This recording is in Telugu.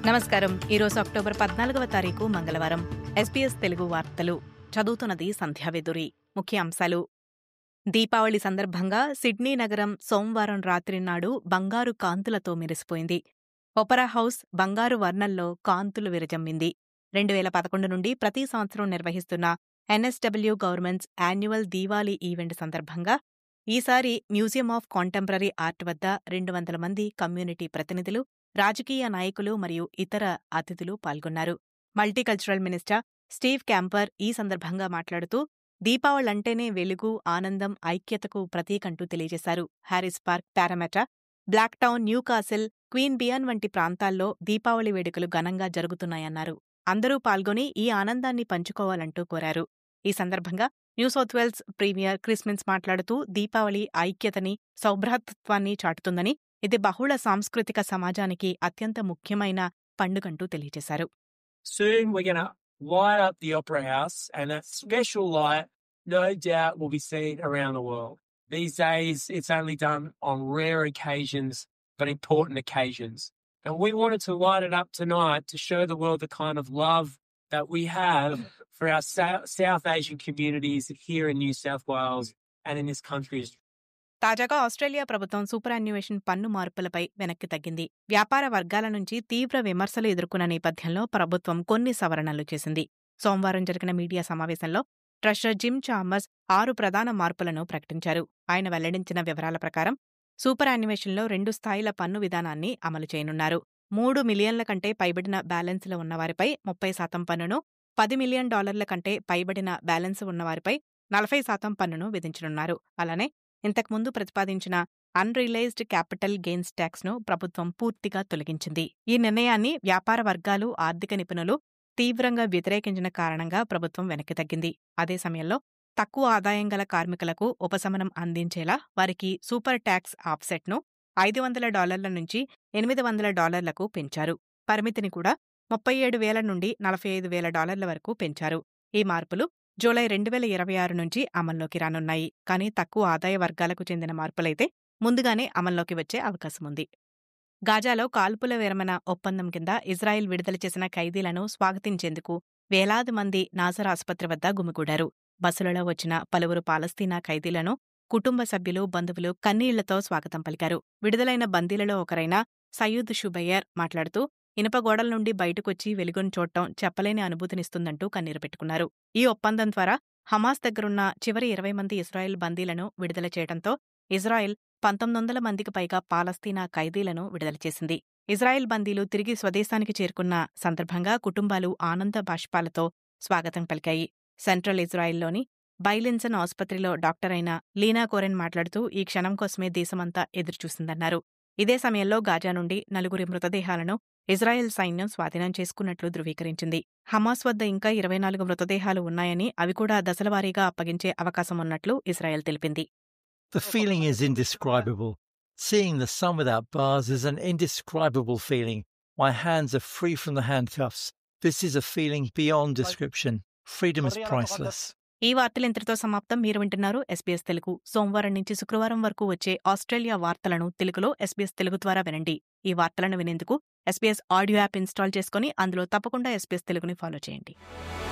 నమస్కారం ఈరోజు అక్టోబర్ పద్నాలుగవ తారీఖు మంగళవారం ఎస్పీఎస్ తెలుగు వార్తలు చదువుతున్నది సంధ్యావెదురి ముఖ్య అంశాలు దీపావళి సందర్భంగా సిడ్నీ నగరం సోమవారం రాత్రి నాడు బంగారు కాంతులతో మెరిసిపోయింది ఒపరా హౌస్ బంగారు వర్ణంలో కాంతులు విరజమ్మింది రెండు వేల పదకొండు నుండి ప్రతి సంవత్సరం నిర్వహిస్తున్న NSW government's annual Diwali event సందర్భంగా ఈసారి మ్యూజియం ఆఫ్ కాంటెంపరరీ ఆర్ట్ వద్ద రెండు వందల మంది కమ్యూనిటీ ప్రతినిధులు రాజకీయ నాయకులు మరియు ఇతర అతిథులు పాల్గొన్నారు మల్టీకల్చరల్ మినిస్టర్ స్టీవ్ క్యాంపర్ ఈ సందర్భంగా మాట్లాడుతూ దీపావళంటేనే వెలుగు ఆనందం ఐక్యతకు ప్రతీకంటూ తెలియజేశారు Harris Park Parramatta Blacktown Newcastle Queanbeyan వంటి ప్రాంతాల్లో దీపావళి వేడుకలు ఘనంగా జరుగుతున్నాయన్నారు అందరూ పాల్గొని ఈ ఆనందాన్ని పంచుకోవాలంటూ కోరారు ఈ సందర్భంగా New South Wales premier Chris Minns మాట్లాడుతూ దీపావళి ఐక్యతని సౌభ్రాతృత్వాన్ని చాటుతుందని ఇది బహుళ సాంస్కృతిక సమాజానికి అత్యంత ముఖ్యమైన పండుగంటూ తెలియజేశారు Soon we're going to light up the Opera House, and that special light, no doubt, will be seen around the world. These days, it's only done on rare occasions, but important occasions. And we wanted to light it up tonight to show the world the kind of love that we have for our Sou- South Asian communities here in New South Wales and in this country. తాజాగా ఆస్ట్రేలియా ప్రభుత్వం సూపర్ అన్యువేషన్ పన్ను మార్పులపై వెనక్కి తగ్గింది వ్యాపార వర్గాల నుంచి తీవ్ర విమర్శలు ఎదుర్కొన్న నేపథ్యంలో ప్రభుత్వం కొన్ని సవరణలు చేసింది సోమవారం జరిగిన మీడియా సమావేశంలో ట్రెషరర్ జిమ్ చామర్స్ ఆరు ప్రధాన మార్పులను ప్రకటించారు ఆయన వెల్లడించిన వివరాల ప్రకారం సూపర్ అన్యువేషన్లో రెండు స్థాయిల పన్ను విధానాన్ని అమలు చేయనున్నారు మూడు మిలియన్ల కంటే పైబడిన బ్యాలెన్స్లో ఉన్నవారిపై ముప్పై శాతం పన్నును పది మిలియన్ డాలర్ల కంటే పైబడిన బ్యాలెన్స్ ఉన్నవారిపై నలభై శాతం పన్నును విధించనున్నారు అలానే ఇంతకుముందు ప్రతిపాదించిన అన్రియలైజ్డ్ క్యాపిటల్ గెయిన్స్ ట్యాక్స్ ను ప్రభుత్వం పూర్తిగా తొలగించింది ఈ నిర్ణయాన్ని వ్యాపార వర్గాలు ఆర్థిక నిపుణులు తీవ్రంగా వ్యతిరేకించిన కారణంగా ప్రభుత్వం వెనక్కి తగ్గింది అదే సమయంలో తక్కువ ఆదాయం గల కార్మికులకు ఉపశమనం అందించేలా వారికి సూపర్ ట్యాక్స్ ఆఫ్సెట్ను ఐదు వందల డాలర్ల నుంచి ఎనిమిది వందల డాలర్లకు పెంచారు పరిమితిని కూడా ముప్పై ఏడు వేల నుండి నలభై ఐదు వేల డాలర్ల వరకు పెంచారు ఈ మార్పులు జూలై రెండు వేల ఇరవై ఆరు నుంచి అమల్లోకి రానున్నాయి కానీ తక్కువ ఆదాయ వర్గాలకు చెందిన మార్పులైతే ముందుగానే అమల్లోకి వచ్చే అవకాశం ఉంది గాజాలో కాల్పుల విరమణ ఒప్పందం కింద ఇజ్రాయెల్ విడుదల చేసిన ఖైదీలను స్వాగతించేందుకు వేలాది మంది నాజర్ ఆసుపత్రి వద్ద గుమిగూడారు బస్సులలో వచ్చిన పలువురు పాలస్తీనా ఖైదీలను కుటుంబ సభ్యులు బంధువులు కన్నీళ్లతో స్వాగతం పలికారు విడుదలైన బందీలలో ఒకరైన సయ్యూద్ షుబయ్యర్ మాట్లాడుతూ ఇనుప గోడల నుండి బయటకొచ్చి వెలుగును చూడటం చెప్పలేని అనుభూతినిస్తుందంటూ కన్నీరు పెట్టుకున్నారు ఈ ఒప్పందం ద్వారా హమాస్ దగ్గరున్న చివరి ఇరవై మంది ఇజ్రాయెల్ బందీలను విడుదల చేయడంతో ఇజ్రాయెల్ పంతొమ్మిది వందల మందికి పైగా పాలస్తీనా ఖైదీలను విడుదల చేసింది ఇజ్రాయెల్ బందీలు తిరిగి స్వదేశానికి చేరుకున్న సందర్భంగా కుటుంబాలు ఆనంద బాష్పాలతో స్వాగతం పలికాయి సెంట్రల్ ఇజ్రాయెల్లోని బైలిన్సన్ ఆసుపత్రిలో డాక్టర్ అయిన లీనా కోరెన్ మాట్లాడుతూ ఈ క్షణం కోసమే దేశమంతా ఎదురుచూసిందన్నారు ఇదే సమయంలో గాజా నుండి నలుగురి మృతదేహాలను ఇజ్రాయెల్ సైన్యం స్వాధీనం చేసుకున్నట్లు ధృవీకరించింది హమాస్ వద్ద ఇంకా ఇరవై నాలుగు మృతదేహాలు ఉన్నాయని అవి కూడా దశలవారీగా అప్పగించే అవకాశం ఉన్నట్లు ఇజ్రాయెల్ తెలిపింది The feeling is indescribable. Seeing the sun without bars is an indescribable feeling. My hands are free from the handcuffs. This is a feeling beyond description. Freedom is priceless. ఈ వార్తలు ఇంతటితో సమాప్తం మీరు వింటున్నారు ఎస్బీఎస్ తెలుగు సోమవారం నుంచి శుక్రవారం వరకు వచ్చే ఆస్ట్రేలియా వార్తలను తెలుగులో ఎస్బీఎస్ తెలుగు ద్వారా వినండి ఈ వార్తలను వినేందుకు ఎస్బీఎస్ ఆడియో యాప్ ఇన్స్టాల్ చేసుకుని అందులో తప్పకుండా ఎస్బీఎస్ తెలుగుని ఫాలో చేయండి